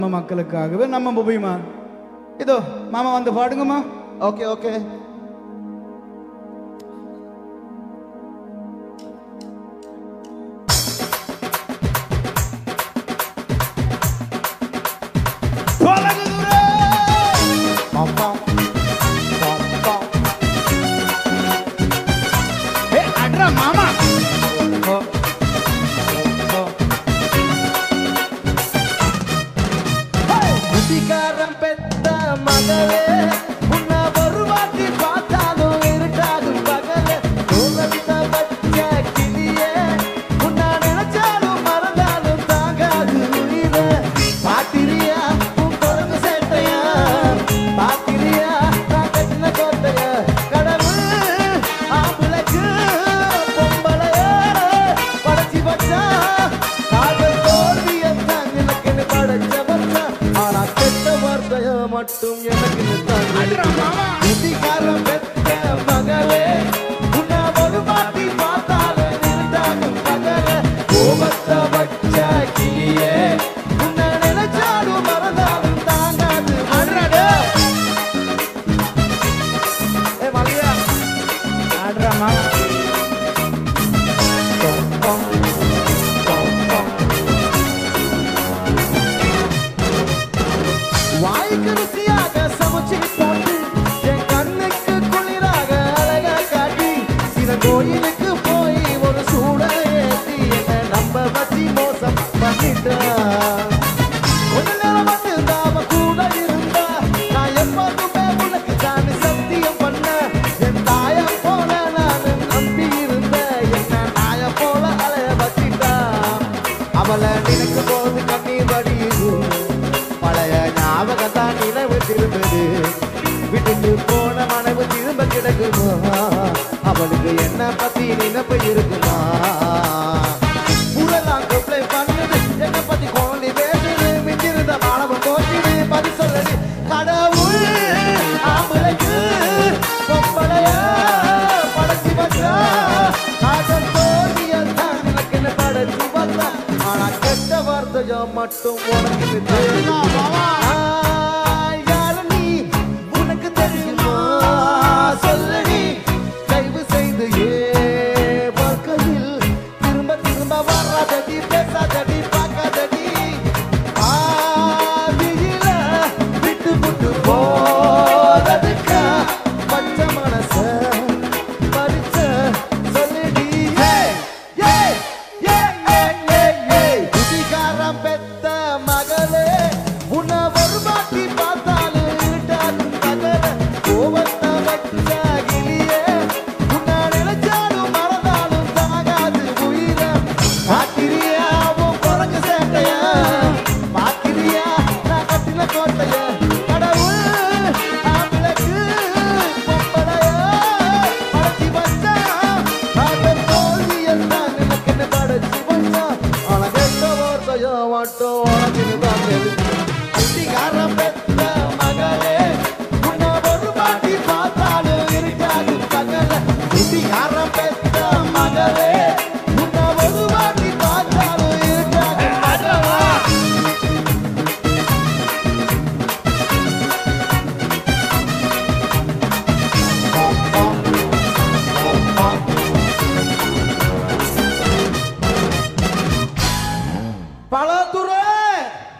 நம்ம மக்களுக்காகவே நம்ம புபிமா இதோ மாமா வந்து பாடுங்கம்மா ஓகே ஓகே பாம் பாம் பாம் பாம் ஏ அட்ரா மாமா ஓ ஓ புத்திகாரம் பெத்த மகளே உன்னை ஒரு வாட்டி பார்த்தாலும் இருட்டாகும் பகலே தோலத்த வச்ச கிளியே உன்னை நினைச்சாலும் மறந்தாலும் தாங்காது உயிரே பாத்திரியா உன் குரங்கு சேட்டையா பாத்திரியா நான் கட்டின கோட்டையா கடவுள் ஆம்பளைக்கு பொம்பளையா படைச்சி வச்சா காதல் தோல்வியத்தான் எனக்குன்னு படைச்ச வச்சா ஆனா கெட்ட வார்த்தைய மட்டும் எனக்குன்னு அட்ரா தான் மாமா புத்திகாரம் பெற்ற மகளே உன்னை ஒரு வாட்டி பார்த்தாலும் இருந்தாலும் பகலே கோபத்தை வச்ச கிளியே உன்னை நினைச்சாலும் மறந்தாலும் தாங்காது அட்ராடே ஏ மல்லியா அட்ரா மாமா வாய்க்கு ருசியாக சமைச்சு போட்டு என் கண்ணுக்கு குளிராக அழகா காட்டி சில கோயிலுக்கு போய் ஒரு சூட ஏத்தி என்ன நம்ப வச்சு மோசம் பண்ணிட்டா கொஞ்ச நேரம் மட்டும் தாம கூட இருந்தா நான் எப்போதுமே உனக்கு தான் சத்தியம் பண்ண என் தாய போல நான் நம்பி இருந்தேன் என்ன நாய போல அலைய வச்சிட்டா அவளை நினைக்கும் போது கண்ணீர் வடியுது பழைய ஞாபகம் தான் நினைவு திரும்புது விட்டுட்டு போன மனைவு திரும்ப கிடக்குமா அவளுக்கு என்ன பத்தி நினைப்பு இருக்குமா புறலாம் கம்ப்ளை பண்ணுது என்ன பத்தி கோழி பேசுது மிஞ்சிருந்த மாணவன் தோற்றிடு பதி சொல்லு கடவுள் ஆம்பளைக்கு பொம்பளையா படைச்சி வச்சா காதல் தோல்வியத்தான் எனக்கு என்ன படைச்சி வச்சா ஆனா கெட்ட வார்த்தையோ மட்டும் உனக்கு தெரியுமா யாரு நீ உனக்கு தெரியுமா சொல்லடி தயவு செய்து ஏ வாழ்க்கையில் திரும்ப திரும்ப வராதடி பேசாதடி பார்க்காதடி ஆதியில விட்டு விட்டு போறதுக்கா பச்சை மனச பறிச்ச சொல்லுடி ஏய், ஏய், ஏய், ஏய், ஏய், ஏய். குதிகாரம் பெத்த மகளே உன்னை ஒரு வாட்டி பார்த்தாலும் இருட்டாகும் பகலே கோவத்தை வச்ச கிளியே உன்னை நினைச்சாலும் மறந்தாலும் தாகாது உயிரை காத்திரியா உன் குரங்கு சேட்டையா பாத்திரியா நான் கட்டின கோட்டைய கடவுள் ஆம்பளைக்கு பொம்பளையா படைச்சி வச்சா காதல் தோல்வியெல்லாம் எனக்குன்னு படைச்சி வச்சா ஆனா கெட்ட வார்த்தையோ மட்டும் உனக்குன்னு தான் தெரியும்